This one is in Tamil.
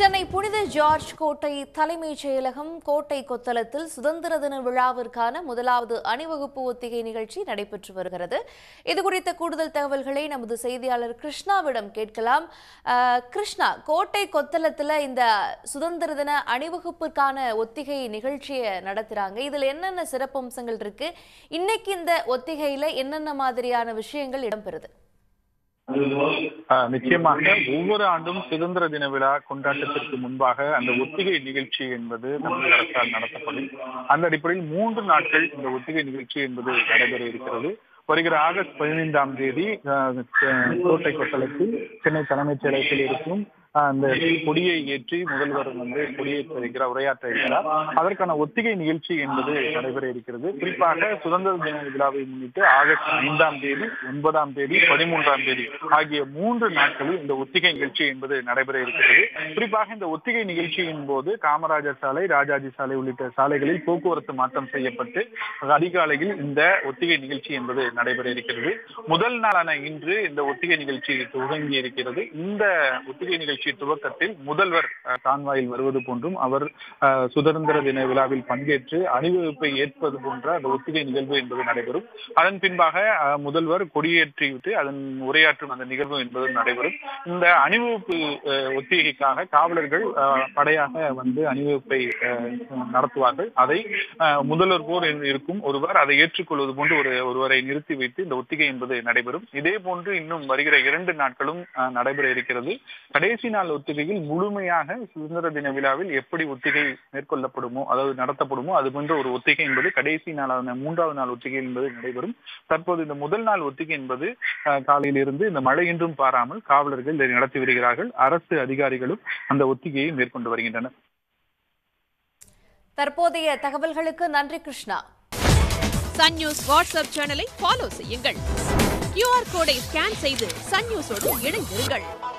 சென்னை புனித ஜார்ஜ் கோட்டை தலைமைச் செயலகம் கோட்டை கொத்தளத்தில் சுதந்திர தின விழாவிற்கான முதலாவது அணிவகுப்பு ஒத்திகை நிகழ்ச்சி நடைபெற்று வருகிறது இதுகுறித்த கூடுதல் தகவல்களை நமது செய்தியாளர் கிருஷ்ணாவிடம் கேட்கலாம் அஹ், கிருஷ்ணா கோட்டை கொத்தளத்தில் இந்த சுதந்திர தின அணிவகுப்பிற்கான ஒத்திகை நிகழ்ச்சியை நடத்துறாங்க இதுல என்னென்ன சிறப்பம்சங்கள் இருக்கு இன்னைக்கு இந்த ஒத்திகையில என்னென்ன மாதிரியான விஷயங்கள் இடம்பெறுது ஆஹ் நிச்சயமாக ஒவ்வொரு ஆண்டும் சுதந்திர தின விழா கொண்டாட்டத்திற்கு முன்பாக அந்த ஒத்திகை நிகழ்ச்சி என்பது தமிழக அரசால் நடத்தப்படும் அந்த அடிப்படையில் மூன்று நாட்கள் இந்த ஒத்திகை நிகழ்ச்சி என்பது நடைபெற இருக்கிறது வருகிற ஆகஸ்ட் பதினைந்தாம் தேதி ஆஹ் கோட்டை கொத்தளத்தில் சென்னை தலைமைச் செயலகத்தில் இருக்கும் ஆஹ் அந்த கொடியை ஏற்றி முதல்வர் வந்து கொடியேற்ற இருக்கிறார் உரையாற்ற இருக்கிறார் அதற்கான ஒத்திகை நிகழ்ச்சி என்பது நடைபெற இருக்கிறது குறிப்பாக சுதந்திர தின விழாவை முன்னிட்டு ஆகஸ்ட் ஐந்தாம் தேதி ஒன்பதாம் தேதி பதிமூன்றாம் தேதி ஆகிய மூன்று நாட்களில் இந்த ஒத்திகை நிகழ்ச்சி என்பது நடைபெற இருக்கிறது குறிப்பாக இந்த ஒத்திகை நிகழ்ச்சியின் போது காமராஜர் சாலை ராஜாஜி சாலை உள்ளிட்ட சாலைகளில் போக்குவரத்து மாற்றம் செய்யப்பட்டு அதிகாலையில் இந்த ஒத்திகை நிகழ்ச்சி என்பது நடைபெற இருக்கிறது முதல் நாளான இன்று இந்த ஒத்திகை நிகழ்ச்சி துவங்கி இருக்கிறது இந்த ஒத்திகை நிகழ்ச்சி துவக்கத்தில் முதல்வர் அஹ், கான்வாயில் வருவது போன்றும் அவர் அஹ், சுதந்திர தின விழாவில் பங்கேற்று அணிவகுப்பை ஏற்பது போன்ற அந்த ஒத்திகை நிகழ்வு என்பது நடைபெறும் அதன் பின்பாக அஹ், முதல்வர் கொடியேற்றிவிட்டு அதன் உரையாற்றும் அந்த நிகழ்வு என்பது நடைபெறும் இந்த அணிவகுப்பு அஹ், ஒத்திகைக்காக காவலர்கள் அஹ், படையாக வந்து அணிவகுப்பை அஹ், நடத்துவார்கள் அதை அஹ், முதல்வர் போர் என்று இருக்கும் ஒருவர் அதை ஏற்றுக்கொள்வது போன்று ஒரு ஒருவரை நிறுத்தி வைத்து இந்த ஒத்திகை என்பது நடைபெறும் இதே போன்று இன்னும் வருகிற இரண்டு நாட்களும் அஹ், நடைபெற இருக்கிறது கடைசி நாள் ஒத்திகையில் முழுமையாக சுதந்திர தின விழாவில் எப்படி ஒத்திகை மேற்கொள்ளப்படுமோ அதாவது நடத்தப்படுமோ அது போன்ற ஒரு ஒத்திகை என்பது கடைசி நாளான மூன்றாவது நாள் ஒத்திகை என்பது நடைபெறும் தற்போது இந்த முதல் நாள் ஒத்திகை என்பது அஹ், காலையில் இருந்து இந்த மழை என்றும் பாராமல் காவலர்கள் இதை நடத்தி வருகிறார்கள் அரசு அதிகாரிகளும் அந்த ஒத்திகையை மேற்கொண்டு வருகின்றனர் தற்போதைய தகவல்களுக்கு நன்றி கிருஷ்ணா சன் நியூஸ் வாட்ஸ்அப் சேனலை ஃபாலோ செய்யுங்கள் கியூஆர் கோடை ஸ்கேன் செய்து சன் நியூஸோடு இணைந்திருங்கள்